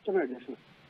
just minute just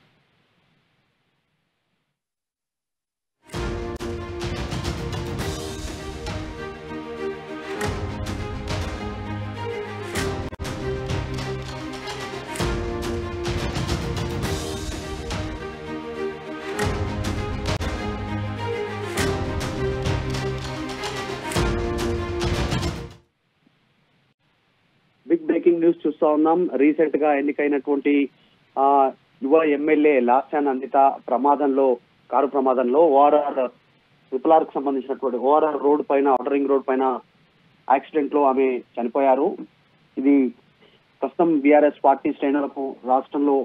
big breaking news చూస్తా ఉన్నాం recent గా ఎన్నికైనటువంటి ఆ యువ ఎమ్మెల్యే లాస్యాన్ అందిత ప్రమాదంలో కారు ప్రమాదంలో ఓఆర్ఆర్ ట్రిపుల్ కు సంబంధించినటువంటి ఓఆర్ఆర్ రోడ్ పైన ఔటరింగ్ రోడ్ పైన యాక్సిడెంట్ లో ఆమె చనిపోయారు ఇది ప్రస్తుతం బీఆర్ఎస్ పార్టీ శ్రేణులకు రాష్ట్రంలో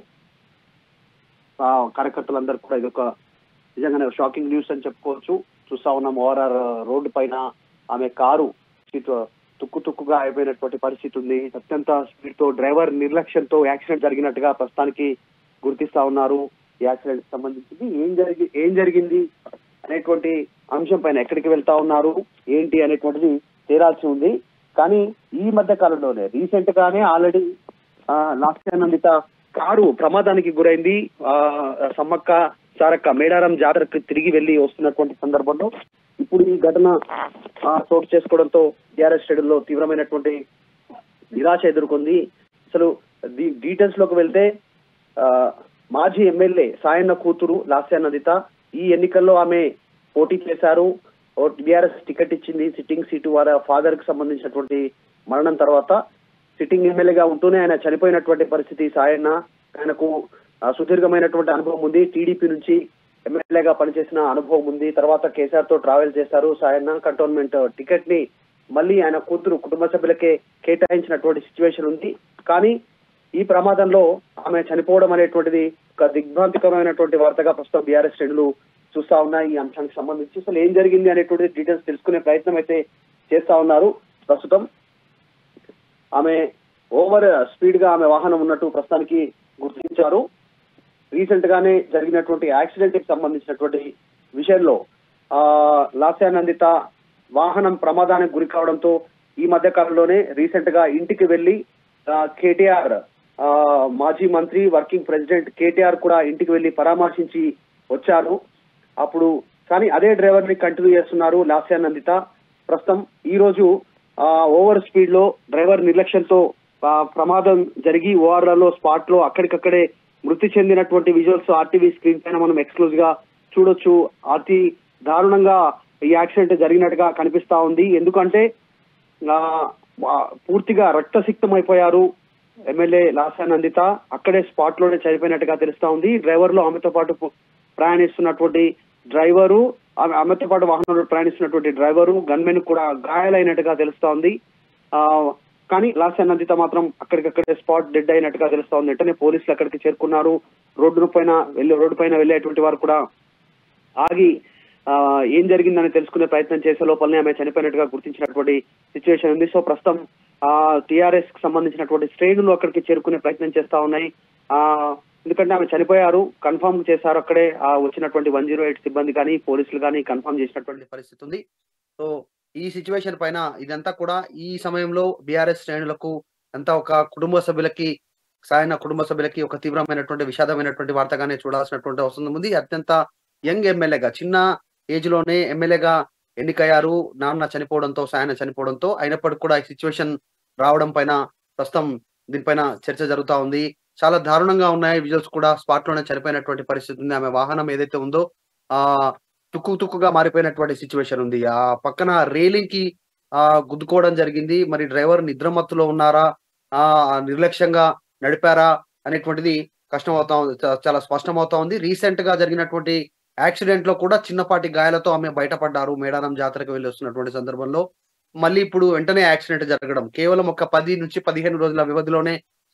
ఆ, కార్యకర్తలందరూ కూడా ఇది ఒక నిజంగానే షాకింగ్ న్యూస్ అని చెప్పుకోవచ్చు చూస్తా ఉన్నాం ఓఆర్ఆర్ రోడ్డు పైన ఆమె కారు సీటు తుక్కు తుక్కుగా అయిపోయినటువంటి పరిస్థితి ఉంది అత్యంత స్పీడ్ తో డ్రైవర్ నిర్లక్ష్యంతో యాక్సిడెంట్ జరిగినట్టుగా ప్రస్తుతానికి గుర్తిస్తా ఉన్నారు ఈ యాక్సిడెంట్ సంబంధించి ఏం జరిగి ఏం జరిగింది అనేటువంటి అంశం పైన ఎక్కడికి వెళ్తా ఉన్నారు ఏంటి అనేటువంటిది తేరాల్సి ఉంది కానీ ఈ మధ్య కాలంలోనే రీసెంట్ గానే ఆల్రెడీ లాస్ట్ నందిత కారు ప్రమాదానికి గురైంది ఆ సమ్మక్క సారక్క మేడారం జాతరకు తిరిగి వెళ్లి వస్తున్నటువంటి సందర్భంలో ఇప్పుడు ఈ ఘటన ఆ, చోటు చేసుకోవడంతో టీఆర్ఎస్ శ్రేణుల్లో తీవ్రమైనటువంటి నిరాశ ఎదుర్కొంది అసలు డీ- డీటెయిల్స్ లోకి వెళ్తే ఆ, మాజీ ఎమ్మెల్యే సాయన్న కూతురు లాస్య నదిత ఈ ఎన్నికల్లో ఆమె పోటీ చేశారు టిఆర్ఎస్ టికెట్ ఇచ్చింది సిట్టింగ్ సీటు వారి ఫాదర్ కి సంబంధించినటువంటి మరణం తర్వాత సిట్టింగ్ ఎమ్మెల్యేగా ఉంటూనే ఆయన చనిపోయినటువంటి పరిస్థితి సాయన్న ఆయనకు ఆ, సుదీర్ఘమైనటువంటి అనుభవం ఉంది టీడీపీ నుంచి ఎమ్మెల్యేగా పనిచేసిన అనుభవం ఉంది తర్వాత కేసీఆర్ తో ట్రావెల్ చేశారు సాయన్న కంటోన్మెంట్ టికెట్ ని మళ్ళీ ఆయన కూతురు కుటుంబ సభ్యులకే కేటాయించినటువంటి సిచ్యువేషన్ ఉంది కానీ ఈ ప్రమాదంలో ఆమె చనిపోవడం అనేటువంటిది ఒక దిగ్భ్రాంతికరమైనటువంటి వార్తగా ప్రస్తుతం బీఆర్ఎస్ శ్రేణులు చూస్తా ఉన్నాయి ఈ అంశానికి సంబంధించి అసలు ఏం జరిగింది అనేటువంటిది డీటెయిల్స్ తెలుసుకునే ప్రయత్నం అయితే చేస్తా ఉన్నారు ప్రస్తుతం ఆమె ఓవర్ స్పీడ్ గా ఆమె వాహనం ఉన్నట్టు ప్రస్తుతానికి గుర్తించారు రీసెంట్ గానే జరిగినటువంటి యాక్సిడెంట్ కి సంబంధించినటువంటి విషయంలో ఆ లాస్యానందిత వాహనం ప్రమాదానికి గురి కావడంతో ఈ మధ్య కాలంలోనే రీసెంట్ గా ఇంటికి వెళ్లి కేటీఆర్ మాజీ మంత్రి వర్కింగ్ ప్రెసిడెంట్ కేటీఆర్ కూడా ఇంటికి వెళ్లి పరామర్శించి వచ్చారు అప్పుడు కానీ అదే డ్రైవర్ ని కంటిన్యూ చేస్తున్నారు లాస్యానందిత ప్రస్తుతం ఈ రోజు ఆ, ఓవర్ స్పీడ్ లో డ్రైవర్ నిర్లక్ష్యంతో ఆ, ప్రమాదం జరిగి ఓఆర్ఆర్ లో స్పాట్ లో అక్కడికక్కడే మృతి చెందినటువంటి విజువల్స్ ఆర్టీవీ స్క్రీన్ పైన మనం ఎక్స్క్లూజ్ గా చూడొచ్చు అతి దారుణంగా ఈ యాక్సిడెంట్ జరిగినట్టుగా కనిపిస్తా ఉంది ఎందుకంటే ఆ, వా- పూర్తిగా రక్తసిక్తం అయిపోయారు ఎమ్మెల్యే లాసానందిత అక్కడే స్పాట్ లోనే చనిపోయినట్టుగా తెలుస్తా ఉంది డ్రైవర్ లో ఆమెతో పాటు పు- ప్రయాణిస్తున్నటువంటి డ్రైవరు ఆమె ఆమెతో పాటు వాహనంలో ప్రయాణిస్తున్నటువంటి డ్రైవరు గన్మెన్ కూడా గాయాలైనట్టుగా తెలుస్తా ఉంది ఆ కానీ లాసానందిత మాత్రం అక్కడికక్కడే స్పాట్ డెడ్ అయినట్టుగా తెలుస్తా ఉంది వెంటనే పోలీసులు అక్కడికి చేరుకున్నారు రోడ్డు పైన వెళ్ళి రోడ్డు పైన వెళ్ళేటువంటి వారు కూడా ఆగి ఆ, ఏం జరిగిందని తెలుసుకునే ప్రయత్నం చేసే లోపలనే ఆమె చనిపోయినట్టుగా గుర్తించినటువంటి సిచ్యువేషన్ ఉంది సో ప్రస్తుతం ఆ టిఆర్ఎస్ కి సంబంధించినటువంటి శ్రేణులు అక్కడికి చేరుకునే ప్రయత్నం చేస్తా ఉన్నాయి ఆ ఎందుకంటే ఆమె చనిపోయారు కన్ఫర్మ్ చేశారు అక్కడే ఆ వచ్చినటువంటి వన్ జీరో ఎయిట్ సిబ్బంది కానీ పోలీసులు కానీ కన్ఫర్మ్ చేసినటువంటి పరిస్థితి ఉంది సో ఈ సిచ్యువేషన్ పైన ఇదంతా కూడా ఈ సమయంలో బీఆర్ఎస్ శ్రేణులకు అంతా ఒక కుటుంబ సభ్యులకి సాయన కుటుంబ సభ్యులకి ఒక తీవ్రమైనటువంటి విషాదమైనటువంటి వార్తగానే చూడాల్సినటువంటి అవసరం ఉంది అత్యంత యంగ్ ఎమ్మెల్యేగా చిన్న ఏజ్ లోనే ఎమ్మెల్యేగా ఎన్నికయ్యారు నాన్న చనిపోవడంతో సాయన చనిపోవడంతో అయినప్పటికీ కూడా ఈ సిచ్యువేషన్ రావడం పైన ప్రస్తుతం దీనిపైన చర్చ జరుగుతా ఉంది చాలా దారుణంగా ఉన్నాయి విజువల్స్ కూడా స్పాట్ లోనే చనిపోయినటువంటి పరిస్థితి ఉంది ఆమె వాహనం ఏదైతే ఉందో ఆ తుక్కు తుక్కుగా మారిపోయినటువంటి సిచ్యువేషన్ ఉంది ఆ పక్కన రైలింగ్ కి ఆ గుద్దుకోవడం జరిగింది మరి డ్రైవర్ నిద్రమత్తులో ఉన్నారా ఆ నిర్లక్ష్యంగా నడిపారా అనేటువంటిది కష్టం అవుతా ఉంది చా- చాలా స్పష్టం అవుతా ఉంది రీసెంట్ గా జరిగినటువంటి యాక్సిడెంట్ లో కూడా చిన్నపాటి గాయాలతో ఆమె బయటపడ్డారు మేడారం జాతరకు వెళ్ళి వస్తున్నటువంటి సందర్భంలో మళ్ళీ ఇప్పుడు వెంటనే యాక్సిడెంట్ జరగడం కేవలం ఒక పది నుంచి పదిహేను రోజుల వ్యవధిలోనే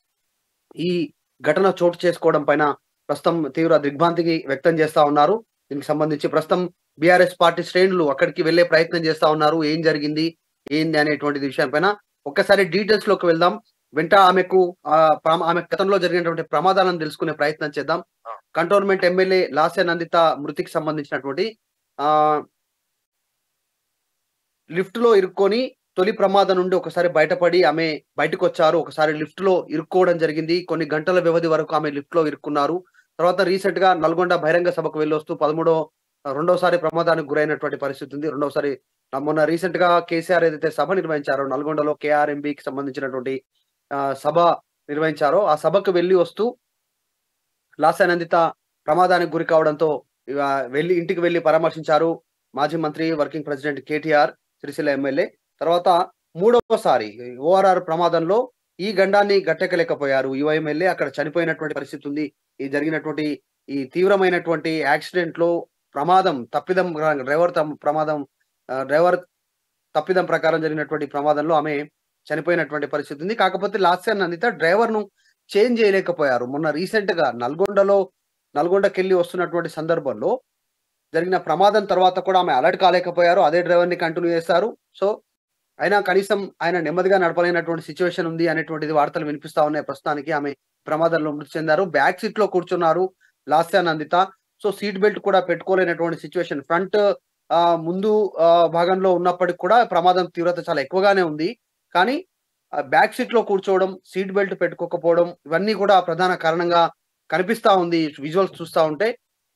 ఈ ఘటన చోటు చేసుకోవడం పైన ప్రస్తుతం తీవ్ర దిగ్భ్రాంతికి వ్యక్తం చేస్తా ఉన్నారు దీనికి సంబంధించి ప్రస్తుతం బీఆర్ఎస్ పార్టీ శ్రేణులు అక్కడికి వెళ్లే ప్రయత్నం చేస్తా ఉన్నారు ఏం జరిగింది ఏంది అనేటువంటి విషయం పైన ఒక్కసారి డీటెయిల్స్ లోకి వెళ్దాం వెంట ఆమెకు ఆ, ప్రమా- ఆమె గతంలో జరిగినటువంటి ప్రమాదాలను తెలుసుకునే ప్రయత్నం చేద్దాం కంటోన్మెంట్ ఎమ్మెల్యే లాస్య నందిత మృతికి సంబంధించినటువంటి ఆ లిఫ్ట్ లో ఇరుక్కొని తొలి ప్రమాదం నుండి ఒకసారి బయటపడి ఆమె బయటకు వచ్చారు ఒకసారి లిఫ్ట్ లో ఇరుక్కోవడం జరిగింది కొన్ని గంటల వ్యవధి వరకు ఆమె లిఫ్ట్ లో ఇరుక్కున్నారు తర్వాత రీసెంట్ గా నల్గొండ బహిరంగ సభకు వెళ్ళి వస్తూ పదమూడో రెండోసారి ప్రమాదానికి గురైనటువంటి పరిస్థితి ఉంది రెండోసారి మొన్న రీసెంట్ గా కేసీఆర్ ఏదైతే సభ నిర్వహించారో నల్గొండలో కేఆర్ఎంబికి సంబంధించినటువంటి ఆ, సభ నిర్వహించారో ఆ సభకు వెళ్ళి వస్తూ లాసానందిత ప్రమాదానికి గురి కావడంతో ఇవ వెళ్ళి ఇంటికి వెళ్ళి పరామర్శించారు మాజీ మంత్రి working president KTR Sircilla MLA తర్వాత మూడవసారి ఓఆర్ఆర్ ప్రమాదంలో ఈ గండాన్ని గట్టెక్కలేకపోయారు యువ ఎమ్మెల్యే అక్కడ చనిపోయినటువంటి పరిస్థితి ఉంది ఈ జరిగినటువంటి ఈ తీవ్రమైనటువంటి యాక్సిడెంట్ లో ప్రమాదం తప్పిదం డ్రైవర్ తమ్- ప్రమాదం ఆ, డ్రైవర్ తప్పిదం ప్రకారం జరిగినటువంటి ప్రమాదంలో ఆమె చనిపోయినటువంటి పరిస్థితి ఉంది కాకపోతే లాస్ట్ ఇయర్ నందిత డ్రైవర్ ను చేంజ్ చేయలేకపోయారు మొన్న రీసెంట్ గా నల్గొండలో నల్గొండకెళ్ళి వస్తున్నటువంటి సందర్భంలో జరిగిన ప్రమాదం తర్వాత కూడా ఆమె అలర్ట్ కాలేకపోయారు అదే డ్రైవర్ ని కంటిన్యూ చేస్తారు సో అయినా కనీసం ఆయన నెమ్మదిగా నడపలేనటువంటి సిచ్యువేషన్ ఉంది అనేటువంటిది వార్తలు వినిపిస్తా ఉన్నాయి ప్రస్తుతానికి ఆమె ప్రమాదంలో మృతి చెందారు బ్యాక్ సీట్ లో కూర్చున్నారు Lasya Nanditha so seat belt కూడా పెట్టుకోలేనటువంటి సిచ్యువేషన్ ఫ్రంట్ ఆ ముందు ఆ, భాగంలో ఉన్నప్పటికి కూడా ప్రమాదం తీవ్రత చాలా ఎక్కువగానే ఉంది కానీ బ్యాక్ సీట్ లో కూర్చోవడం సీట్ బెల్ట్ పెట్టుకోకపోవడం ఇవన్నీ కూడా ప్రధాన కారణంగా కనిపిస్తా ఉంది విజువల్స్ చూస్తా ఉంటే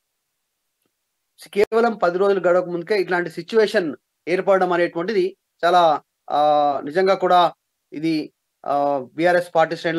కేవలం పది రోజులు గడవక ముందుకే ఇట్లాంటి సిచ్యువేషన్ ఏర్పడడం అనేటువంటిది చాలా ఆ నిజంగా కూడా ఇది బీఆర్ఎస్ పార్టీ శ్రేణులు